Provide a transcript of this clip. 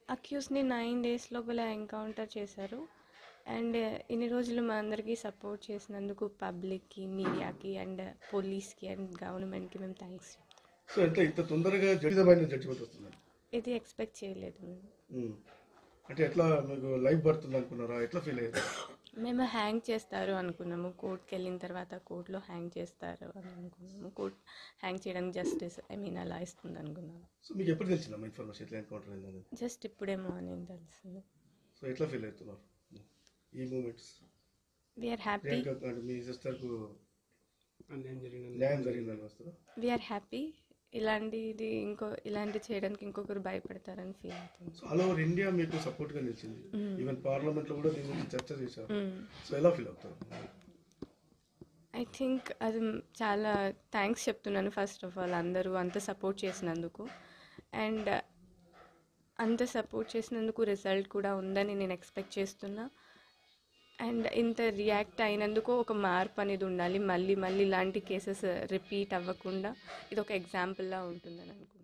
అక్యూస్ని nine days లోపల encounter చేశారు and ఇన్ని రోజులు మా అందరికీ సపోర్ట్ చేసినందుకు పబ్లిక్కి మీడియాకి అండ్ పోలీస్కి అండ్ గవర్నమెంట్కి మేము థ్యాంక్స్ సో ఎట్లా ఇంత తొందరగా జడ్జిమైన జడ్జిమెంట్ వస్తుంది ఇది ఎక్స్పెక్ట్ చేయలేదు మేము ఉమ్. అంటే ఎట్లా మీకు లైఫ్ పడుతుంది అనుకున్నారా ఎట్లా ఫీల్ అయ్యారు మేము హ్యాంగ్ చేస్తారు అనుకున్నాము కోర్టుకి వెళ్ళిన తర్వాత కోర్టులో హ్యాంగ్ చేస్తారు అని అనుకున్నాము కోర్ట్ హ్యాంగ్ చేయడానికి జస్టిస్ ఐ మీన్ అలా ఇస్తుంది అనుకున్నాము సో మీకు ఎప్పుడు తెలిసిందమ్మా ఇన్ఫర్మేషన్ ఎట్లా ఎన్కౌంటర్ అయింది అనేది జస్ట్ ఇప్పుడేమో అని తెలిసింది సో ఎట్లా ఫీల్ అవుతున్నారు ఈ మూమెంట్స్ వీఆర్ హ్యాపీ ప్రియాంక అంటే మీ సిస్టర్కు అన్యాయం జరిగిన న్యాయం జరిగిందని వస్తుందా వీఆర్ హ్యాపీ ఇలాంటిది ఇంకో ఇలాంటి చేయడానికి ఇంకొకరు భయపడతారని ఫీల్ అవుతుంది సో ఆల్ ఓవర్ ఇండియా మీకు సపోర్ట్ గా నిలిచింది ఈవెన్ పార్లమెంట్ లో కూడా దీని గురించి చర్చ చేశారు Mm. సో ఎలా ఫీల్ అవుతారు ఐ థింక్ అది చాలా థ్యాంక్స్ చెప్తున్నాను ఫస్ట్ ఆఫ్ ఆల్ అందరూ అంత సపోర్ట్ చేసినందుకు అండ్ అంత సపోర్ట్ చేసినందుకు రిజల్ట్ కూడా ఉందని నేను ఎక్స్పెక్ట్ చేస్తున్నా అండ్ ఇంత రియాక్ట్ అయినందుకు ఒక మార్పు అనేది ఉండాలి మళ్ళీ మళ్ళీ ఇలాంటి కేసెస్ రిపీట్ అవ్వకుండా ఇది ఒక ఎగ్జాంపుల్లా ఉంటుందని అనుకుంటున్నాను